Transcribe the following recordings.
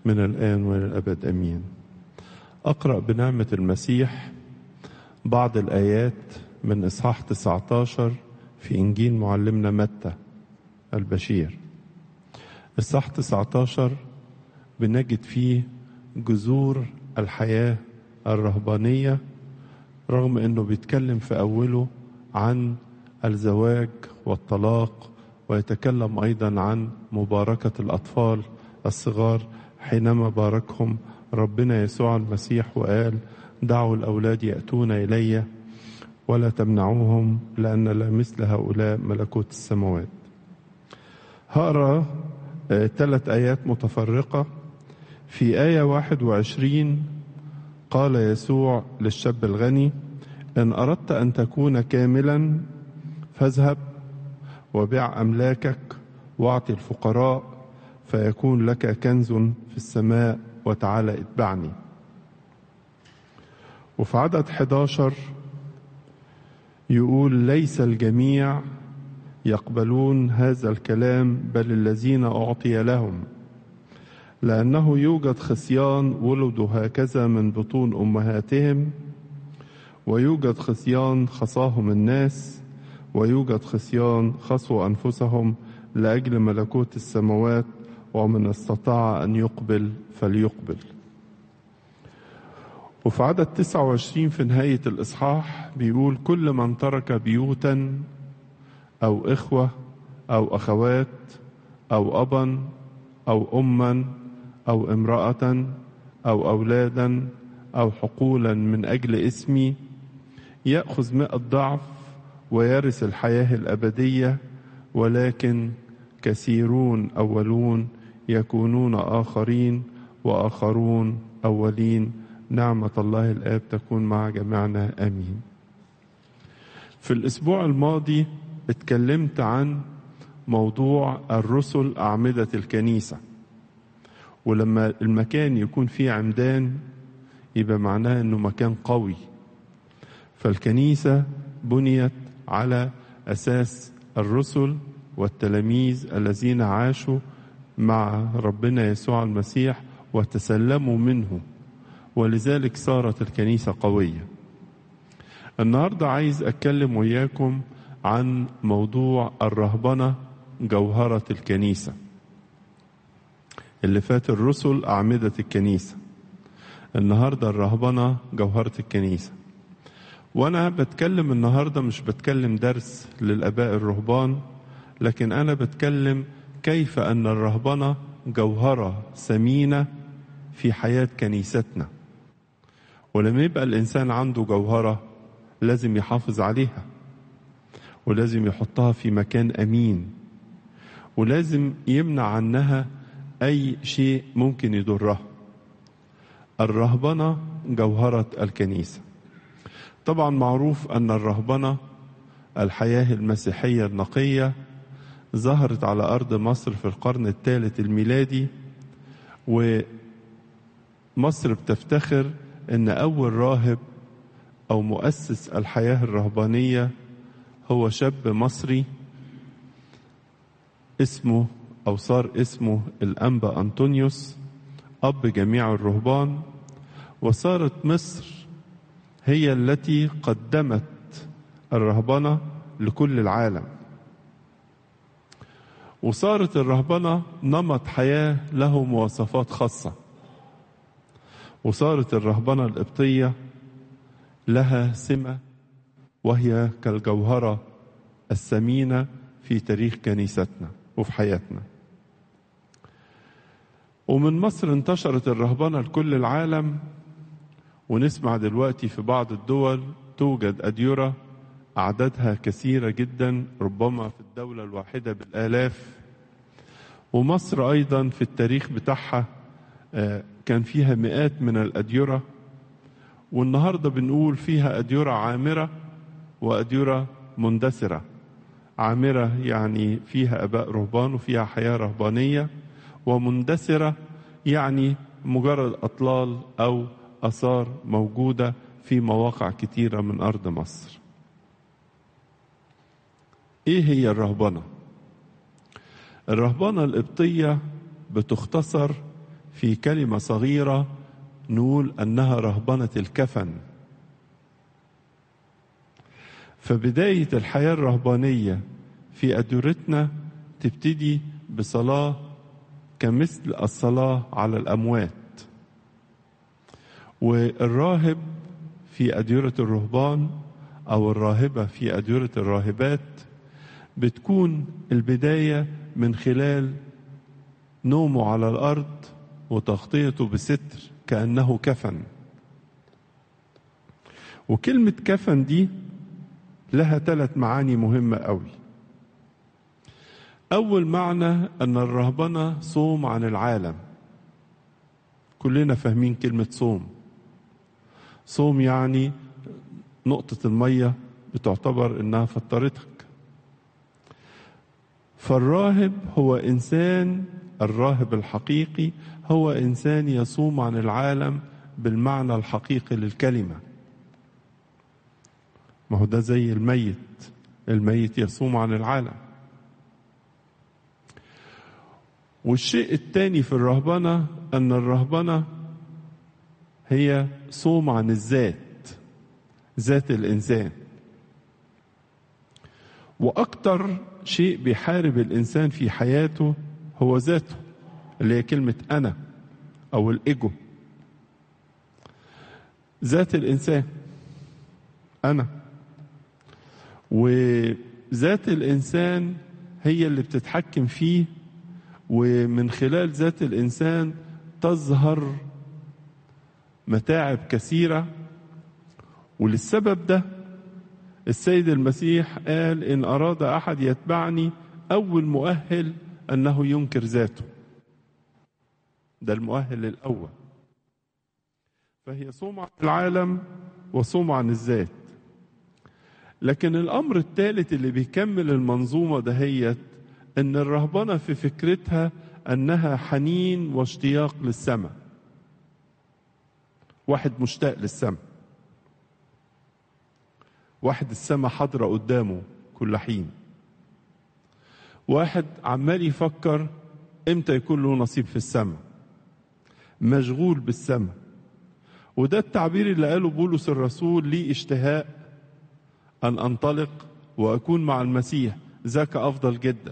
من الآن وإلى الأبد أمين أقرأ بنعمة المسيح بعض الآيات من إصحاح 19 في إنجيل معلمنا متى البشير إصحاح 19 بنجد فيه جذور الحياة الرهبانية رغم أنه بيتكلم في أوله عن الزواج والطلاق ويتكلم أيضا عن مباركة الأطفال الصغار حينما باركهم ربنا يسوع المسيح وقال دعوا الأولاد يأتون إلي ولا تمنعوهم لأن لا مثل هؤلاء ملكوت السماوات هقرأ ثلاث آيات متفرقة في آية 21 قال يسوع للشاب الغني إن أردت أن تكون كاملا فاذهب وبيع أملاكك واعطي الفقراء فيكون لك كنز في السماء وتعالى اتبعني وفي عدد 11 يقول ليس الجميع يقبلون هذا الكلام بل الذين أعطي لهم لأنه يوجد خصيان ولدوا هكذا من بطون أمهاتهم ويوجد خصيان خصاهم الناس ويوجد خصيان خصوا أنفسهم لأجل ملكوت السماوات ومن استطاع أن يقبل فليقبل وفي عدد 29 في نهاية الإصحاح بيقول كل من ترك بيوتا أو إخوة أو أخوات أو أبا أو أما أو امرأة أو أولادا أو حقولا من أجل اسمي يأخذ مئة ضعف ويرث الحياة الأبدية ولكن كثيرون أولون يكونون آخرين وآخرون أولين نعمة الله الآب تكون مع جميعنا آمين في الأسبوع الماضي اتكلمت عن موضوع الرسل أعمدة الكنيسة ولما المكان يكون فيه عمدان يبقى معناه انه مكان قوي فالكنيسة بنيت على أساس الرسل والتلاميذ الذين عاشوا مع ربنا يسوع المسيح وتسلموا منه ولذلك صارت الكنيسة قوية النهاردة عايز أتكلم وياكم عن موضوع الرهبنة جوهرة الكنيسة اللي فات الرسل أعمدة الكنيسة النهاردة الرهبنة جوهرة الكنيسة وأنا بتكلم النهاردة مش بتكلم درس للآباء الرهبان لكن أنا بتكلم كيف أن الرهبنة جوهرة ثمينة في حياة كنيستنا ولما يبقى الإنسان عنده جوهرة لازم يحافظ عليها ولازم يحطها في مكان أمين ولازم يمنع عنها أي شيء ممكن يضرها الرهبنة جوهرة الكنيسة طبعا معروف أن الرهبنة الحياة المسيحية النقية ظهرت على أرض مصر في القرن الثالث الميلادي ومصر بتفتخر أن أول راهب أو مؤسس الحياة الرهبانية هو شاب مصري اسمه أو صار اسمه الأنبا أنطونيوس أب جميع الرهبان وصارت مصر هي التي قدمت الرهبنة لكل العالم وصارت الرهبنة نمط حياة له مواصفات خاصة وصارت الرهبنة القبطية لها سمة وهي كالجوهرة الثمينة في تاريخ كنيستنا وفي حياتنا ومن مصر انتشرت الرهبنة لكل العالم ونسمع دلوقتي في بعض الدول توجد أديرة أعدادها كثيرة جدا ربما في الدولة الواحدة بالآلاف ومصر أيضا في التاريخ بتاعها كان فيها مئات من الأديرة والنهاردة بنقول فيها أديرة عامرة وأديرة مندثرة عامرة يعني فيها أباء رهبان وفيها حياة رهبانية ومندثرة يعني مجرد أطلال أو آثار موجودة في مواقع كتيرة من أرض مصر إيه هي الرهبنة؟ الرهبنة القبطية بتختصر في كلمة صغيرة نقول أنها رهبنة الكفن فبداية الحياة الرهبانية في أدورتنا تبتدي بصلاة كمثل الصلاة على الأموات والراهب في أديرة الرهبان أو الراهبة في أديرة الراهبات بتكون البداية من خلال نومه على الأرض وتغطيته بستر كأنه كفن وكلمة كفن دي لها ثلاث معاني مهمة قوي أول معنى أن الرهبنة صوم عن العالم كلنا فاهمين كلمة صوم صوم يعني نقطة المية بتعتبر إنها فطرتك فالراهب هو إنسان الراهب الحقيقي هو إنسان يصوم عن العالم بالمعنى الحقيقي للكلمة ما هو ده زي الميت الميت يصوم عن العالم والشيء الثاني في الرهبنة أن الرهبنة هي صوم عن الذات ذات الإنسان وأكتر شيء بيحارب الإنسان في حياته هو ذاته اللي هي كلمة أنا أو الإيجو ذات الإنسان أنا وذات الإنسان هي اللي بتتحكم فيه ومن خلال ذات الإنسان تظهر متاعب كثيرة وللسبب ده السيد المسيح قال إن أراد أحد يتبعني أول مؤهل أنه ينكر ذاته ده المؤهل الأول فهي صوم عن العالم وصوم عن الذات لكن الأمر الثالث اللي بيكمل المنظومة دهيت أن الرهبنة في فكرتها أنها حنين واشتياق للسماء واحد مشتاق للسماء واحد السماء حاضرة قدامه كل حين واحد عمال يفكر امتى يكون له نصيب في السماء مشغول بالسماء وده التعبير اللي قاله بولس الرسول لي اشتهاء أن أنطلق وأكون مع المسيح ذاك أفضل جدا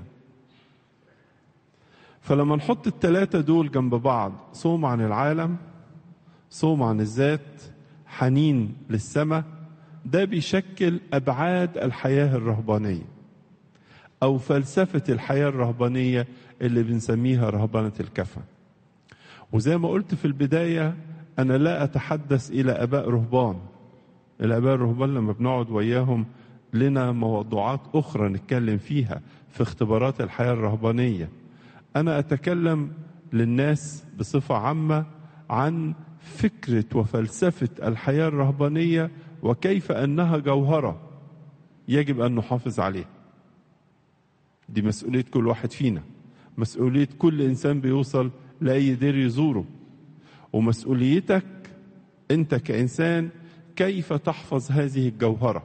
فلما نحط التلاتة دول جنب بعض صوم عن العالم صوم عن الذات حنين للسماء ده بيشكل أبعاد الحياة الرهبانية أو فلسفة الحياة الرهبانية اللي بنسميها رهبنة الكفن وزي ما قلت في البداية أنا لا أتحدث إلى أباء رهبان الآباء الرهبان لما بنقعد وياهم لنا موضوعات أخرى نتكلم فيها في اختبارات الحياة الرهبانية أنا أتكلم للناس بصفة عامة عن فكرة وفلسفة الحياة الرهبانية وكيف أنها جوهرة يجب أن نحافظ عليها دي مسؤولية كل واحد فينا مسؤولية كل إنسان بيوصل لأي دير يزوره ومسؤوليتك أنت كإنسان كيف تحفظ هذه الجوهرة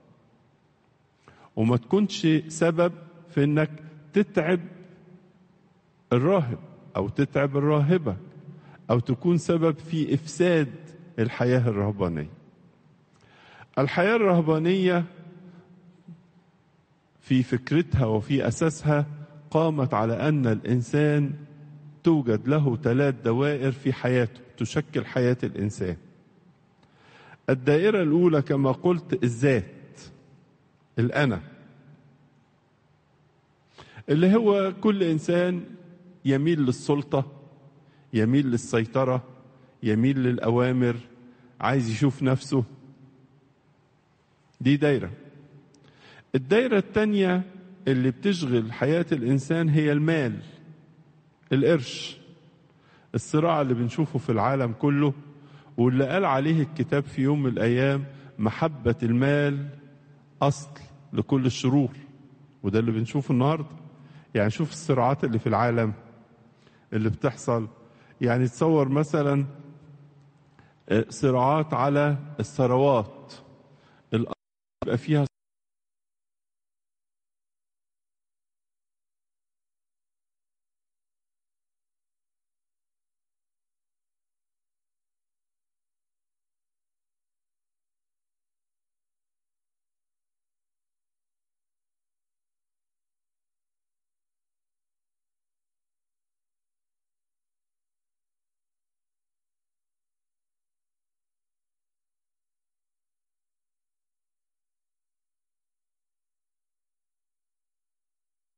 وما تكونش سبب في أنك تتعب الراهب أو تتعب الراهبة أو تكون سبب في إفساد الحياة الرهبانية الحياة الرهبانية في فكرتها وفي أساسها قامت على أن الإنسان توجد له ثلاث دوائر في حياته تشكل حياة الإنسان الدائرة الأولى كما قلت الذات الأنا اللي هو كل إنسان يميل للسلطة يميل للسيطرة يميل للأوامر عايز يشوف نفسه دي دايرة الدايرة التانية اللي بتشغل حياة الإنسان هي المال القرش الصراع اللي بنشوفه في العالم كله واللي قال عليه الكتاب في يوم من الأيام محبة المال أصل لكل الشرور وده اللي بنشوفه النهاردة يعني شوف الصراعات اللي في العالم اللي بتحصل يعني تصور مثلا صراعات على الثروات الأرض يبقى فيها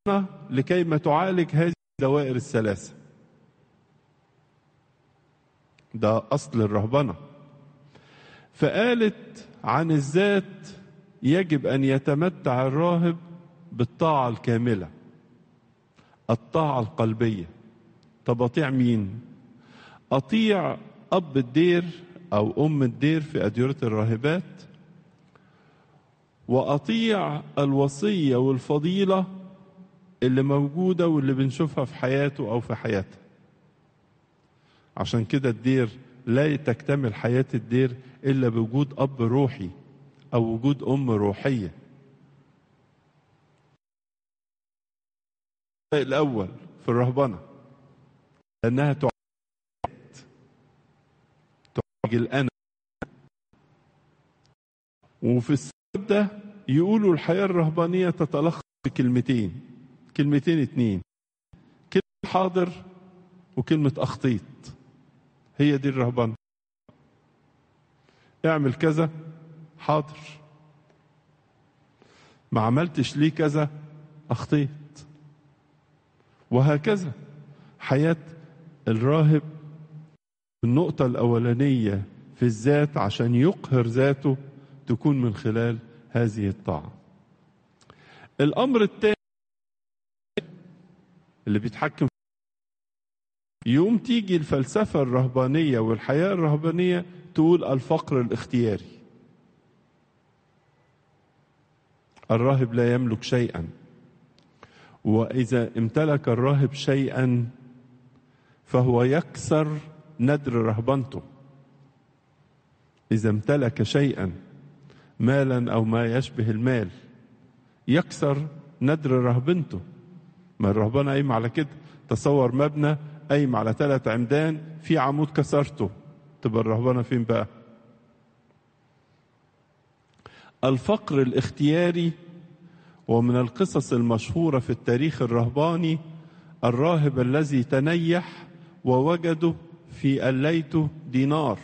لكي ما تعالج هذه الدوائر الثلاثة ده أصل الرهبنة فقالت عن الذات يجب أن يتمتع الراهب بالطاعة الكاملة الطاعة القلبية طب أطيع مين؟ أطيع أب الدير أو أم الدير في أديرة الراهبات وأطيع الوصية والفضيلة اللي موجودة واللي بنشوفها في حياته أو في حياتها عشان كده الدير لا تكتمل حياة الدير إلا بوجود أب روحي أو وجود أم روحية الأول في الرهبنة لأنها تعالج تعالج الأنا وفي السبب ده يقولوا الحياة الرهبانية تتلخص في كلمتين كلمتين اتنين كلمة حاضر وكلمة أخطيط هي دي الرهبنة اعمل كذا حاضر ما عملتش ليه كذا أخطيت وهكذا حياة الراهب النقطة الأولانية في الذات عشان يقهر ذاته تكون من خلال هذه الطاعة الأمر الثاني اللي بيتحكم يوم تيجي الفلسفة الرهبانية والحياة الرهبانية تقول الفقر الاختياري الراهب لا يملك شيئا وإذا امتلك الراهب شيئا فهو يكسر ندر رهبنته إذا امتلك شيئا مالا أو ما يشبه المال يكسر ندر رهبنته ما الرهبنة قايمة على كده تصور مبنى قايم على ثلاث عمدان في عمود كسرته تبقى الرهبنة فين بقى الفقر الاختياري ومن القصص المشهورة في التاريخ الرهباني الراهب الذي تنيح ووجده في الليته دينار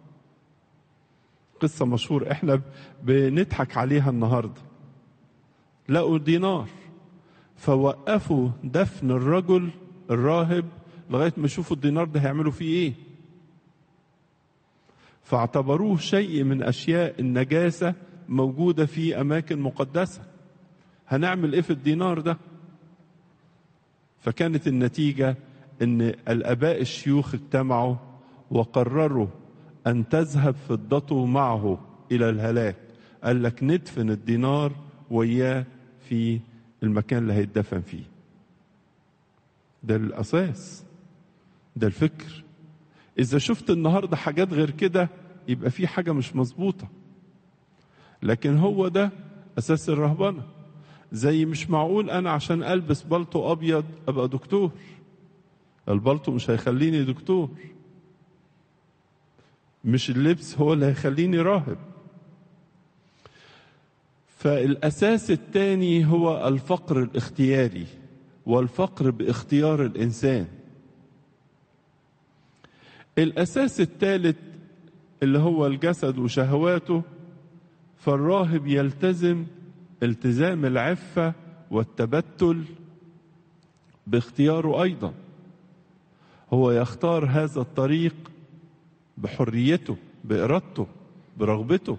قصة مشهورة احنا بنضحك عليها النهاردة لقوا دينار فوقفوا دفن الرجل الراهب لغاية ما يشوفوا الدينار ده هيعملوا فيه ايه فاعتبروه شيء من اشياء النجاسة موجودة في اماكن مقدسة هنعمل ايه في الدينار ده فكانت النتيجة ان الاباء الشيوخ اجتمعوا وقرروا ان تذهب فضته معه الى الهلاك قال لك ندفن الدينار وياه في المكان اللي هيتدفن فيه ده الاساس ده الفكر اذا شفت النهارده حاجات غير كده يبقى في حاجه مش مظبوطه لكن هو ده اساس الرهبنه زي مش معقول انا عشان البس بلطو ابيض ابقى دكتور البلطو مش هيخليني دكتور مش اللبس هو اللي هيخليني راهب فالاساس الثاني هو الفقر الاختياري والفقر باختيار الانسان الاساس الثالث اللي هو الجسد وشهواته فالراهب يلتزم التزام العفه والتبتل باختياره ايضا هو يختار هذا الطريق بحريته بارادته برغبته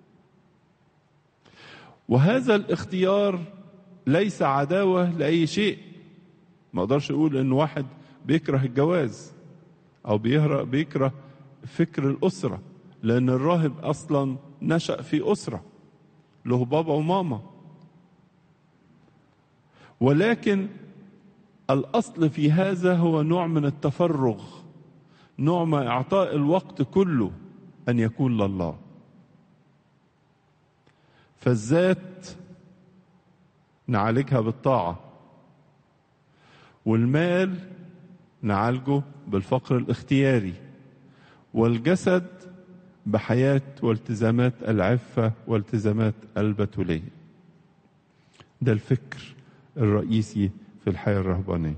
وهذا الاختيار ليس عداوه لاي شيء ما اقدرش اقول ان واحد بيكره الجواز او بيهرق بيكره فكر الاسره لان الراهب اصلا نشا في اسره له بابا وماما ولكن الاصل في هذا هو نوع من التفرغ نوع من اعطاء الوقت كله ان يكون لله فالذات نعالجها بالطاعه والمال نعالجه بالفقر الاختياري والجسد بحياه والتزامات العفه والتزامات البتوليه ده الفكر الرئيسي في الحياه الرهبانيه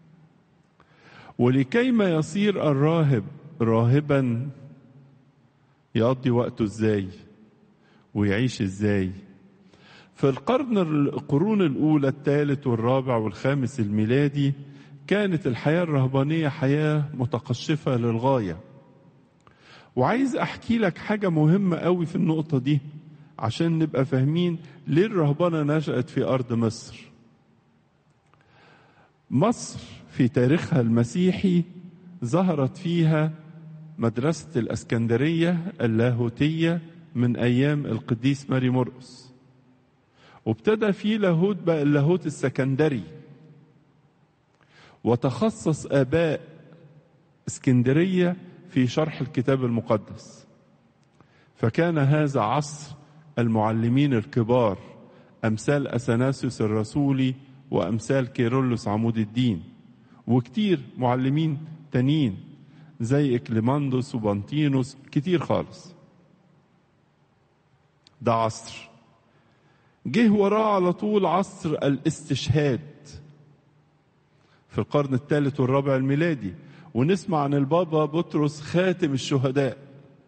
ولكي ما يصير الراهب راهبا يقضي وقته ازاي ويعيش ازاي في القرن القرون الأولى الثالث والرابع والخامس الميلادي كانت الحياة الرهبانية حياة متقشفة للغاية وعايز أحكي لك حاجة مهمة قوي في النقطة دي عشان نبقى فاهمين ليه الرهبنة نشأت في أرض مصر مصر في تاريخها المسيحي ظهرت فيها مدرسة الأسكندرية اللاهوتية من أيام القديس ماري مرقس وابتدى في لاهوت بقى اللاهوت السكندري وتخصص آباء اسكندرية في شرح الكتاب المقدس فكان هذا عصر المعلمين الكبار أمثال أثناسيوس الرسولي وأمثال كيرلس عمود الدين وكتير معلمين تانيين زي إكليماندوس وبانتينوس كتير خالص ده عصر جه وراه على طول عصر الاستشهاد في القرن الثالث والرابع الميلادي ونسمع عن البابا بطرس خاتم الشهداء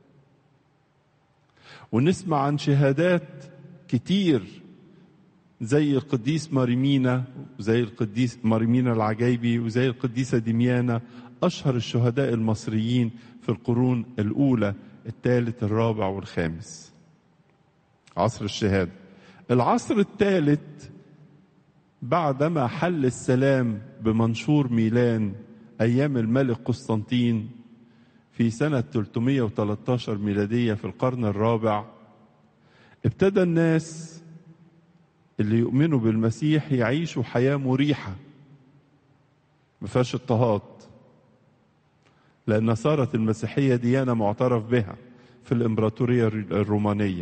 ونسمع عن شهادات كتير زي القديس ماريمينا وزي القديس ماريمينا العجايبي وزي القديسة ديميانا أشهر الشهداء المصريين في القرون الأولى الثالث الرابع والخامس عصر الشهادة العصر الثالث بعدما حل السلام بمنشور ميلان أيام الملك قسطنطين في سنة 313 ميلادية في القرن الرابع ابتدى الناس اللي يؤمنوا بالمسيح يعيشوا حياة مريحة ما فيهاش اضطهاد لأن صارت المسيحية ديانة معترف بها في الإمبراطورية الرومانية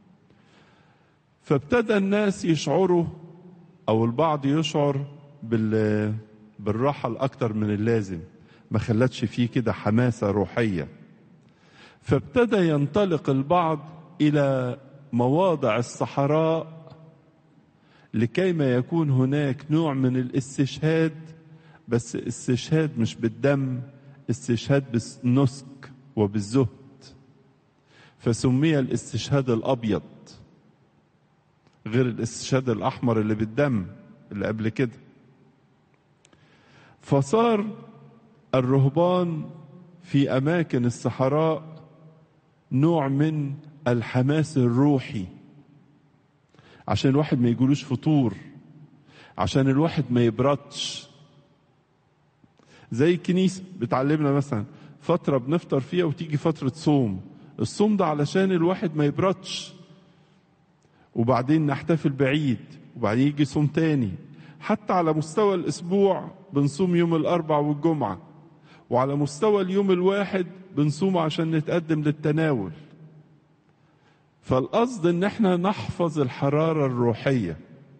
فابتدى الناس يشعروا أو البعض يشعر بال بالراحة الأكثر من اللازم ما خلتش فيه كده حماسة روحية فابتدى ينطلق البعض إلى مواضع الصحراء لكي ما يكون هناك نوع من الاستشهاد بس استشهاد مش بالدم استشهاد بالنسك وبالزهد فسمي الاستشهاد الأبيض غير الاستشهاد الأحمر اللي بالدم اللي قبل كده فصار الرهبان في أماكن الصحراء نوع من الحماس الروحي عشان الواحد ما يجولوش فطور عشان الواحد ما يبردش زي الكنيسة بتعلمنا مثلا فترة بنفطر فيها وتيجي فترة صوم الصوم ده علشان الواحد ما يبردش وبعدين نحتفل بعيد وبعدين يجي صوم تاني حتى على مستوى الأسبوع بنصوم يوم الأربع والجمعة وعلى مستوى اليوم الواحد بنصوم عشان نتقدم للتناول فالقصد ان احنا نحفظ الحرارة الروحية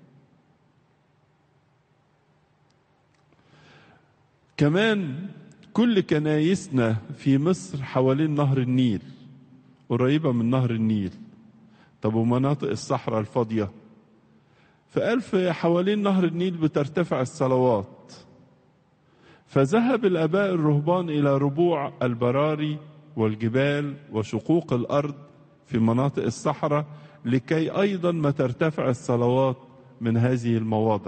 كمان كل كنايسنا في مصر حوالين نهر النيل قريبة من نهر النيل طب ومناطق الصحراء الفاضية فقال في حوالين نهر النيل بترتفع الصلوات فذهب الآباء الرهبان إلى ربوع البراري والجبال وشقوق الأرض في مناطق الصحراء لكي أيضا ما ترتفع الصلوات من هذه المواضع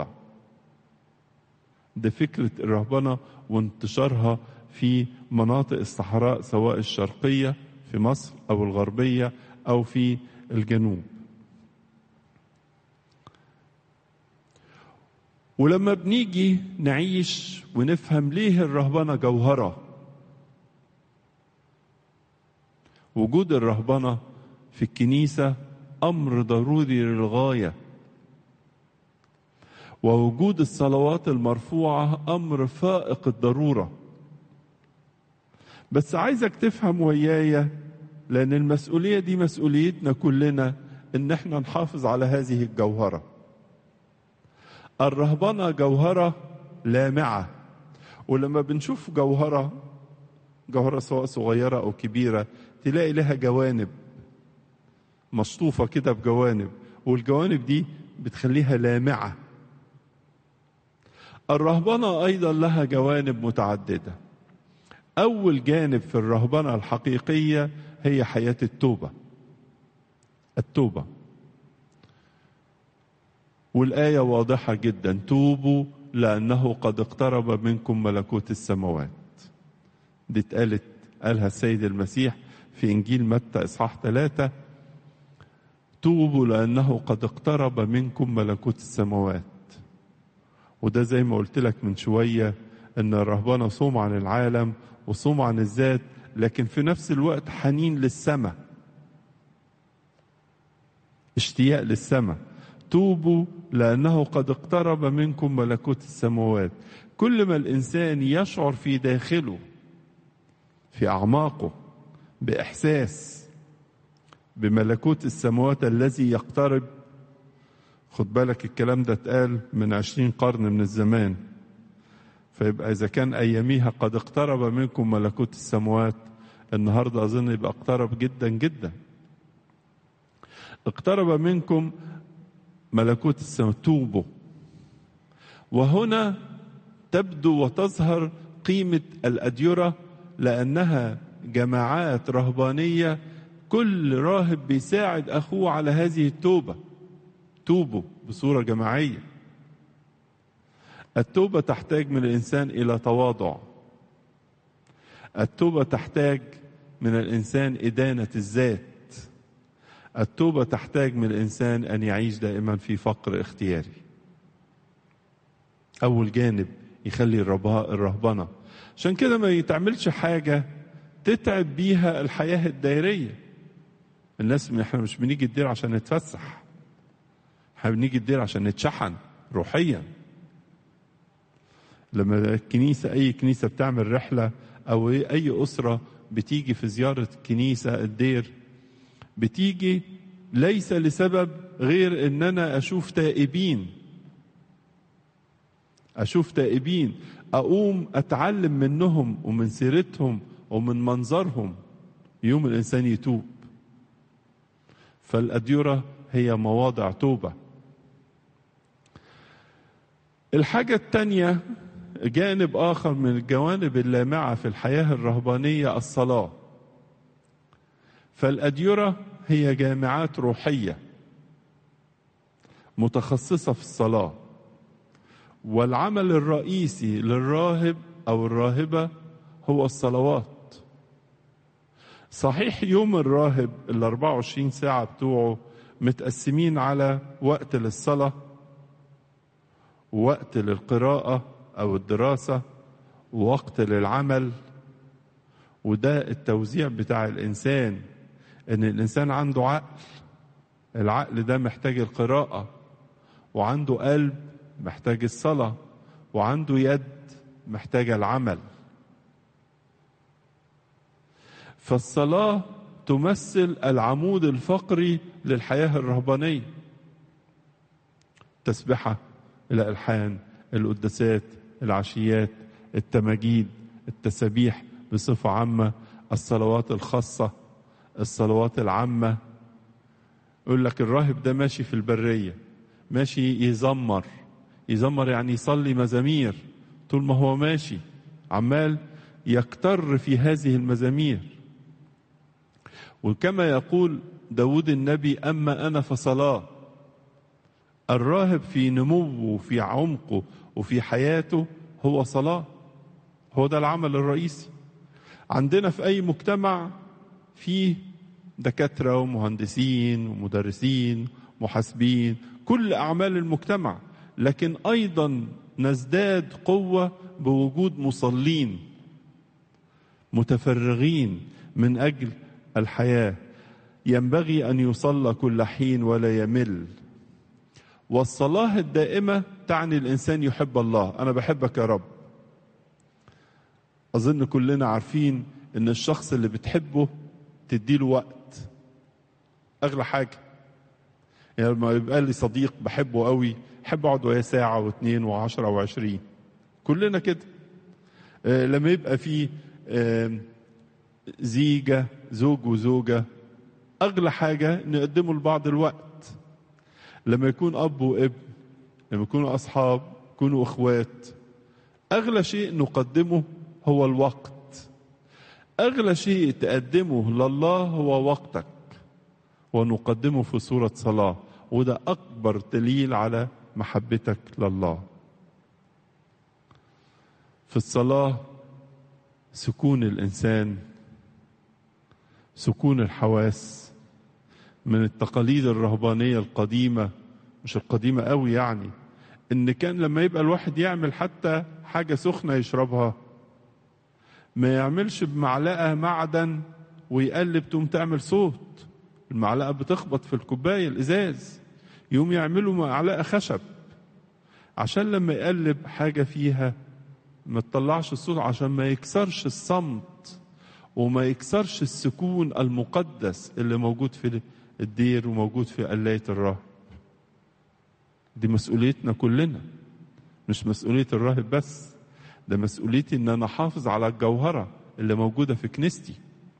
ده فكرة الرهبنة وانتشارها في مناطق الصحراء سواء الشرقية في مصر أو الغربية أو في الجنوب ولما بنيجي نعيش ونفهم ليه الرهبنة جوهرة وجود الرهبنة في الكنيسة أمر ضروري للغاية ووجود الصلوات المرفوعة أمر فائق الضرورة بس عايزك تفهم ويايا لأن المسؤولية دي مسؤوليتنا كلنا إن احنا نحافظ على هذه الجوهرة الرهبنة جوهرة لامعة ولما بنشوف جوهرة جوهرة سواء صغيرة أو كبيرة تلاقي لها جوانب مشطوفة كده بجوانب والجوانب دي بتخليها لامعة الرهبنة أيضا لها جوانب متعددة أول جانب في الرهبنة الحقيقية هي حياة التوبة التوبة والآية واضحة جدا توبوا لأنه قد اقترب منكم ملكوت السماوات دي اتقالت قالها السيد المسيح في إنجيل متى إصحاح ثلاثة توبوا لأنه قد اقترب منكم ملكوت السماوات وده زي ما قلت لك من شوية أن الرهبنة صوم عن العالم وصوم عن الذات لكن في نفس الوقت حنين للسماء اشتياق للسماء توبوا لأنه قد اقترب منكم ملكوت السماوات كل ما الإنسان يشعر في داخله في أعماقه بإحساس بملكوت السماوات الذي يقترب خد بالك الكلام ده اتقال من عشرين قرن من الزمان فيبقى إذا كان أياميها قد اقترب منكم ملكوت السماوات النهاردة أظن يبقى اقترب جدا جدا اقترب منكم ملكوت السماوات توبوا وهنا تبدو وتظهر قيمة الأديرة لأنها جماعات رهبانية كل راهب بيساعد أخوه على هذه التوبة توبوا بصورة جماعية التوبة تحتاج من الإنسان إلى تواضع التوبة تحتاج من الإنسان إدانة الذات التوبة تحتاج من الإنسان أن يعيش دائما في فقر اختياري أول جانب يخلي الرهبنة عشان كده ما يتعملش حاجة تتعب بيها الحياة الدائرية الناس احنا مش بنيجي الدير عشان نتفسح احنا بنيجي الدير عشان نتشحن روحيا لما الكنيسة أي كنيسة بتعمل رحلة أو أي أسرة بتيجي في زيارة كنيسة الدير بتيجي ليس لسبب غير ان انا اشوف تائبين اشوف تائبين اقوم اتعلم منهم ومن سيرتهم ومن منظرهم يوم الانسان يتوب فالاديره هي مواضع توبه الحاجه الثانيه جانب اخر من الجوانب اللامعه في الحياه الرهبانيه الصلاه فالاديره هي جامعات روحيه متخصصه في الصلاه والعمل الرئيسي للراهب او الراهبه هو الصلوات صحيح يوم الراهب ال 24 ساعه بتوعه متقسمين على وقت للصلاه ووقت للقراءه او الدراسه ووقت للعمل وده التوزيع بتاع الانسان ان الانسان عنده عقل العقل ده محتاج القراءه وعنده قلب محتاج الصلاه وعنده يد محتاجه العمل فالصلاه تمثل العمود الفقري للحياه الرهبانيه التسبحه الالحان القداسات العشيات التماجيد التسابيح بصفه عامه الصلوات الخاصه الصلوات العامة يقول لك الراهب ده ماشي في البرية ماشي يزمر يزمر يعني يصلي مزامير طول ما هو ماشي عمال يكتر في هذه المزامير وكما يقول داود النبي أما أنا فصلاة الراهب في نموه وفي عمقه وفي حياته هو صلاة هو ده العمل الرئيسي عندنا في أي مجتمع فيه دكاترة ومهندسين ومدرسين محاسبين كل أعمال المجتمع لكن أيضا نزداد قوة بوجود مصلين متفرغين من أجل الحياة ينبغي أن يصلى كل حين ولا يمل والصلاة الدائمة تعني الإنسان يحب الله أنا بحبك يا رب أظن كلنا عارفين أن الشخص اللي بتحبه تديله وقت اغلى حاجه يعني لما يبقى لي صديق بحبه قوي احب اقعد وياه ساعه واثنين وعشرة وعشرين كلنا كده آه لما يبقى في آه زيجه زوج وزوجه اغلى حاجه نقدمه لبعض الوقت لما يكون اب وابن لما يكونوا اصحاب يكونوا اخوات اغلى شيء نقدمه هو الوقت أغلى شيء تقدمه لله هو وقتك ونقدمه في صورة صلاة وده أكبر دليل على محبتك لله في الصلاة سكون الإنسان سكون الحواس من التقاليد الرهبانية القديمة مش القديمة قوي يعني إن كان لما يبقى الواحد يعمل حتى حاجة سخنة يشربها ما يعملش بمعلقة معدن ويقلب تقوم تعمل صوت المعلقة بتخبط في الكوباية الإزاز يقوم يعملوا معلقة خشب عشان لما يقلب حاجة فيها ما تطلعش الصوت عشان ما يكسرش الصمت وما يكسرش السكون المقدس اللي موجود في الدير وموجود في قلاية الراهب دي مسؤوليتنا كلنا مش مسؤولية الراهب بس ده مسؤوليتي ان انا احافظ على الجوهرة اللي موجودة في كنيستي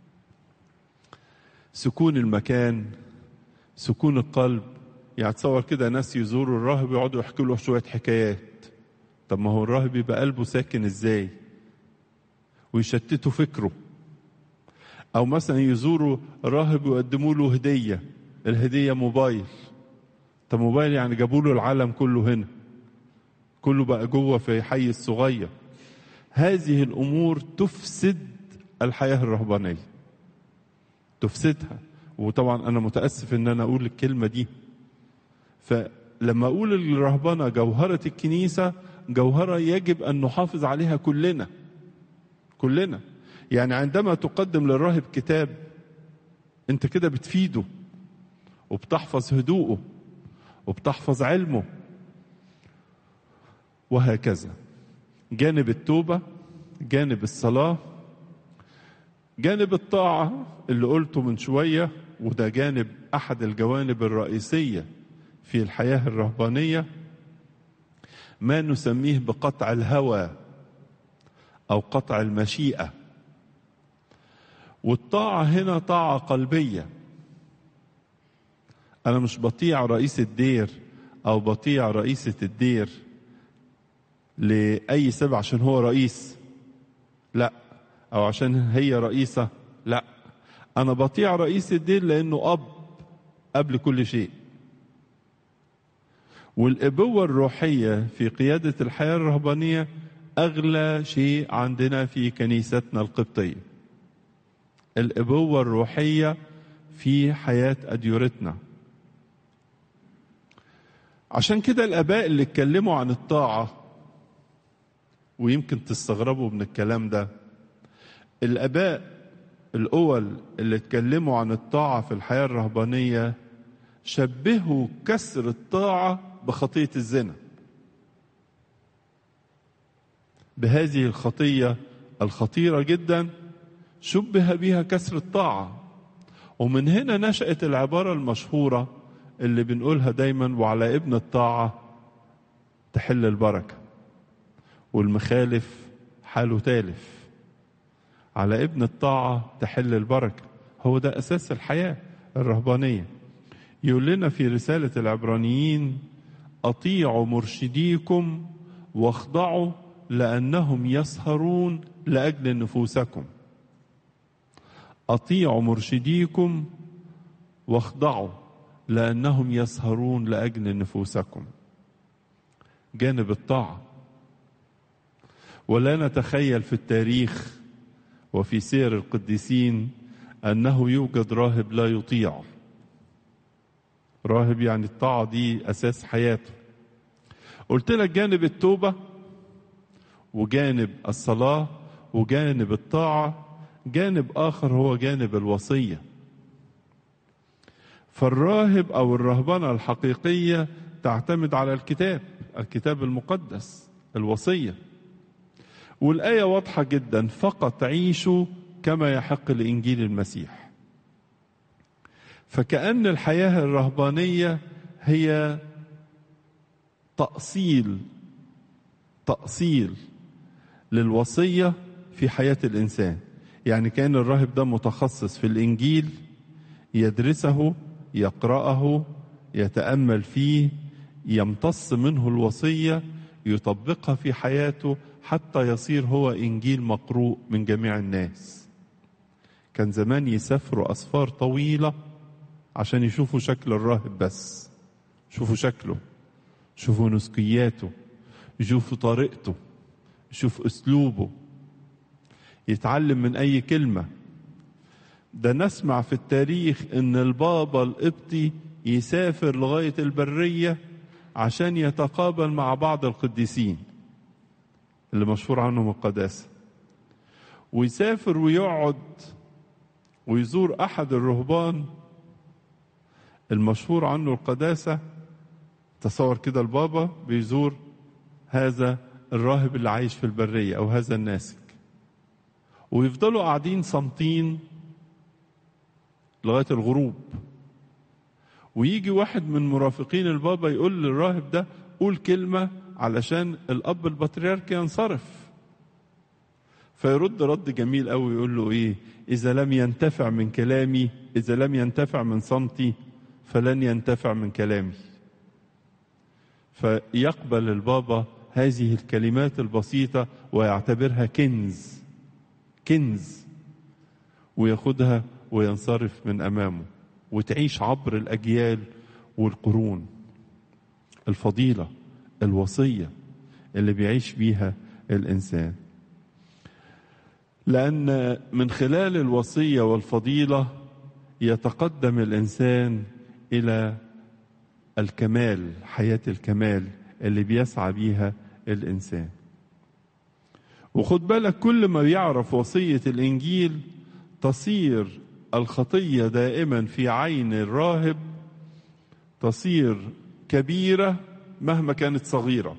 سكون المكان سكون القلب يعني تصور كده ناس يزوروا الراهب يقعدوا يحكوا له شوية حكايات طب ما هو الراهب يبقى قلبه ساكن ازاي ويشتتوا فكره او مثلا يزوروا راهب ويقدموا له هديه الهديه موبايل طب موبايل يعني جابوا له العالم كله هنا كله بقى جوه في حي الصغير هذه الامور تفسد الحياه الرهبانيه تفسدها وطبعا انا متاسف ان انا اقول الكلمه دي فلما اقول الرهبنه جوهره الكنيسه جوهره يجب ان نحافظ عليها كلنا كلنا يعني عندما تقدم للراهب كتاب انت كده بتفيده وبتحفظ هدوءه وبتحفظ علمه وهكذا جانب التوبه جانب الصلاه جانب الطاعه اللي قلته من شويه وده جانب احد الجوانب الرئيسيه في الحياه الرهبانيه ما نسميه بقطع الهوى او قطع المشيئه والطاعه هنا طاعه قلبيه انا مش بطيع رئيس الدير او بطيع رئيسه الدير لاي سبب عشان هو رئيس لا او عشان هي رئيسه لا انا بطيع رئيس الدير لانه اب قبل كل شيء والابوه الروحيه في قياده الحياه الرهبانيه اغلى شيء عندنا في كنيستنا القبطيه الابوه الروحيه في حياه اديورتنا عشان كده الاباء اللي اتكلموا عن الطاعه ويمكن تستغربوا من الكلام ده الاباء الاول اللي اتكلموا عن الطاعه في الحياه الرهبانيه شبهوا كسر الطاعه بخطيه الزنا بهذه الخطيه الخطيره جدا شبه بها كسر الطاعه ومن هنا نشات العباره المشهوره اللي بنقولها دايما وعلى ابن الطاعه تحل البركه والمخالف حاله تالف على ابن الطاعه تحل البركه هو ده اساس الحياه الرهبانيه يقول لنا في رساله العبرانيين اطيعوا مرشديكم واخضعوا لانهم يسهرون لاجل نفوسكم اطيعوا مرشديكم واخضعوا لانهم يسهرون لاجل نفوسكم جانب الطاعه ولا نتخيل في التاريخ وفي سير القديسين انه يوجد راهب لا يطيع راهب يعني الطاعه دي اساس حياته قلت لك جانب التوبه وجانب الصلاه وجانب الطاعه جانب اخر هو جانب الوصيه فالراهب او الرهبنه الحقيقيه تعتمد على الكتاب الكتاب المقدس الوصيه والايه واضحه جدا فقط عيشوا كما يحق لانجيل المسيح فكأن الحياة الرهبانية هي تأصيل تأصيل للوصية في حياة الإنسان يعني كان الراهب ده متخصص في الإنجيل يدرسه يقرأه يتأمل فيه يمتص منه الوصية يطبقها في حياته حتى يصير هو إنجيل مقروء من جميع الناس كان زمان يسافروا أسفار طويلة عشان يشوفوا شكل الراهب بس شوفوا شكله يشوفوا نسكياته يشوفوا طريقته يشوف اسلوبه يتعلم من اي كلمه ده نسمع في التاريخ ان البابا القبطي يسافر لغايه البريه عشان يتقابل مع بعض القديسين اللي مشهور عنهم القداسه ويسافر ويقعد ويزور احد الرهبان المشهور عنه القداسه تصور كده البابا بيزور هذا الراهب اللي عايش في البريه او هذا الناسك ويفضلوا قاعدين صامتين لغايه الغروب ويجي واحد من مرافقين البابا يقول للراهب ده قول كلمه علشان الاب البطريرك ينصرف فيرد رد جميل قوي يقول له ايه اذا لم ينتفع من كلامي اذا لم ينتفع من صمتي فلن ينتفع من كلامي فيقبل البابا هذه الكلمات البسيطه ويعتبرها كنز كنز وياخدها وينصرف من امامه وتعيش عبر الاجيال والقرون الفضيله الوصيه اللي بيعيش بيها الانسان لان من خلال الوصيه والفضيله يتقدم الانسان الى الكمال حياه الكمال اللي بيسعى بيها الانسان وخد بالك كل ما بيعرف وصيه الانجيل تصير الخطيه دائما في عين الراهب تصير كبيره مهما كانت صغيره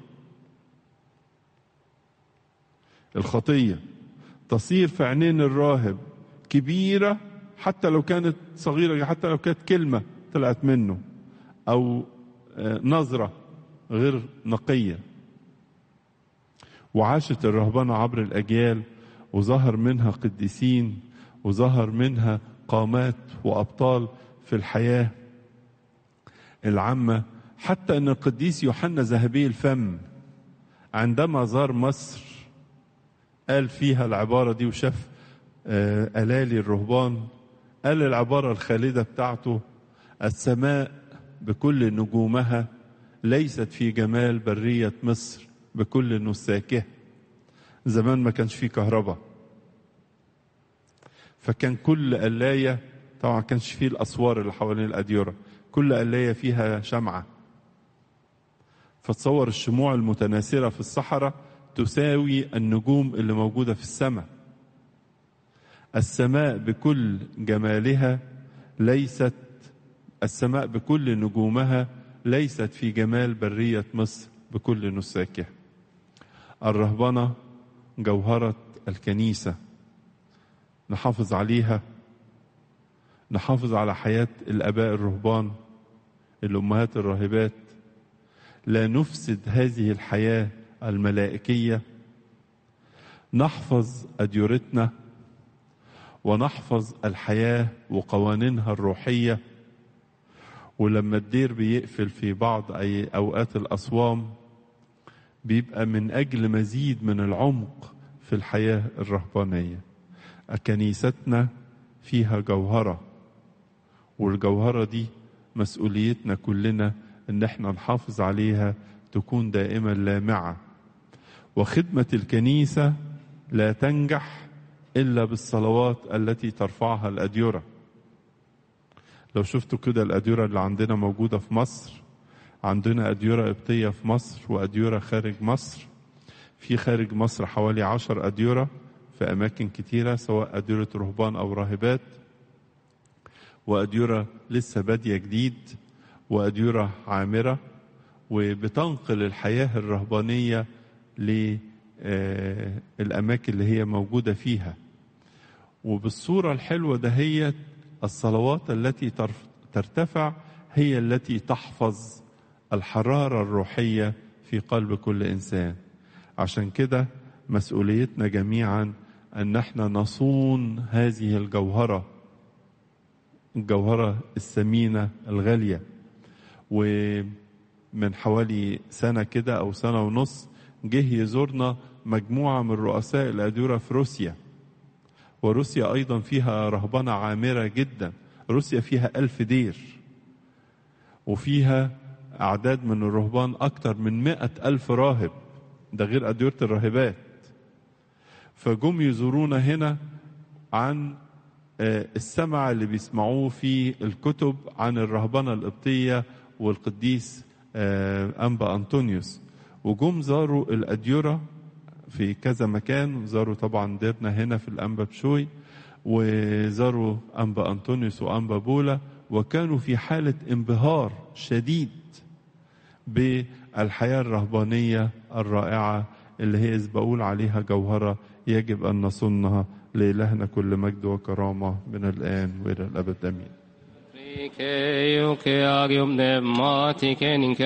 الخطيه تصير في عينين الراهب كبيره حتى لو كانت صغيره حتى لو كانت كلمه طلعت منه او نظره غير نقيه وعاشت الرهبنه عبر الاجيال وظهر منها قديسين وظهر منها قامات وابطال في الحياه العامه حتى ان القديس يوحنا ذهبي الفم عندما زار مصر قال فيها العباره دي وشاف الالي الرهبان قال العباره الخالده بتاعته السماء بكل نجومها ليست في جمال بريه مصر بكل نساكها زمان ما كانش فيه كهرباء فكان كل قلاية طبعا كانش فيه الأسوار اللي حوالين الأديرة كل قلاية فيها شمعة فتصور الشموع المتناثرة في الصحراء تساوي النجوم اللي موجودة في السماء السماء بكل جمالها ليست السماء بكل نجومها ليست في جمال برية مصر بكل نساكها الرهبنة جوهرة الكنيسة نحافظ عليها نحافظ على حياة الآباء الرهبان الأمهات الراهبات لا نفسد هذه الحياة الملائكية نحفظ أديرتنا ونحفظ الحياة وقوانينها الروحية ولما الدير بيقفل في بعض أي أوقات الأصوام بيبقى من أجل مزيد من العمق في الحياة الرهبانية كنيستنا فيها جوهرة والجوهرة دي مسؤوليتنا كلنا ان احنا نحافظ عليها تكون دائما لامعة وخدمة الكنيسة لا تنجح إلا بالصلوات التي ترفعها الأديرة لو شفتوا كده الأديرة اللي عندنا موجودة في مصر عندنا أديرة قبطية في مصر وأديرة خارج مصر في خارج مصر حوالي عشر أديرة في أماكن كتيرة سواء أديرة رهبان أو راهبات وأديرة لسه بادية جديد وأديرة عامرة وبتنقل الحياة الرهبانية للأماكن اللي هي موجودة فيها وبالصورة الحلوة دهيت الصلوات التي ترتفع هي التي تحفظ الحرارة الروحية في قلب كل إنسان عشان كده مسؤوليتنا جميعا ان احنا نصون هذه الجوهره الجوهره الثمينه الغاليه ومن حوالي سنه كده او سنه ونص جه يزورنا مجموعه من رؤساء الاديره في روسيا وروسيا ايضا فيها رهبنه عامره جدا روسيا فيها ألف دير وفيها أعداد من الرهبان أكتر من مئة ألف راهب ده غير أديرة الراهبات فجم يزورونا هنا عن السمع اللي بيسمعوه في الكتب عن الرهبنة القبطية والقديس أنبا أنطونيوس وجم زاروا الأديرة في كذا مكان زاروا طبعا ديرنا هنا في الأنبا بشوي وزاروا أنبا أنطونيوس وأنبا بولا وكانوا في حالة انبهار شديد بالحياة الرهبانية الرائعة اللي هي بقول عليها جوهرة يجب أن نصنها لإلهنا كل مجد وكرامة من الآن وإلى الأبد آمين.